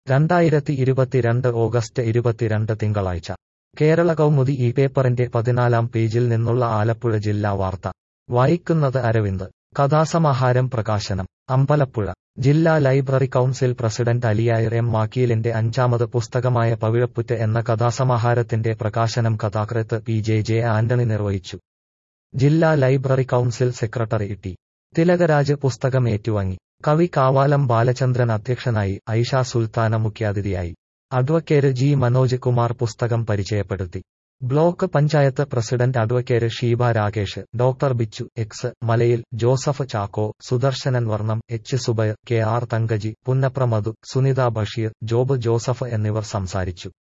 രണ്ടായിരത്തി ഇരുപത്തിരണ്ട് ഓഗസ്റ്റ് ഇരുപത്തിരണ്ട് തിങ്കളാഴ്ച കേരള കൗമുദി ഈ പേപ്പറിന്റെ പതിനാലാം പേജിൽ നിന്നുള്ള ആലപ്പുഴ ജില്ലാ വാർത്ത വായിക്കുന്നത് അരവിന്ദ് കഥാസമാഹാരം പ്രകാശനം അമ്പലപ്പുഴ ജില്ലാ library council president Aliyar M മാക്കീലിന്റെ അഞ്ചാമത് പുസ്തകമായ പവിഴപ്പുറ്റ് എന്ന കഥാസമാഹാരത്തിന്റെ പ്രകാശനം കഥാകൃത്ത് പി ജെ ജെ ആന്റണി നിർവഹിച്ചു ജില്ലാ library council secretary T Thilakaraj പുസ്തകം ഏറ്റുവാങ്ങി കവി കാവാലം ബാലചന്ദ്രൻ അധ്യക്ഷനായി ഐഷ സുൽത്താന മുഖ്യാതിഥിയായി അഡ്വക്കേറ്റ് ജി മനോജ് കുമാർ പുസ്തകം പരിചയപ്പെടുത്തി block panchayat president advocate Sheeba Rakesh doctor Bichu X Malayil Joseph Chacko Sudarsanan Varnam H Zubair K R Thankaji Punnapra Madhu Sunitha Basheer Job Joseph എന്നിവർ സംസാരിച്ചു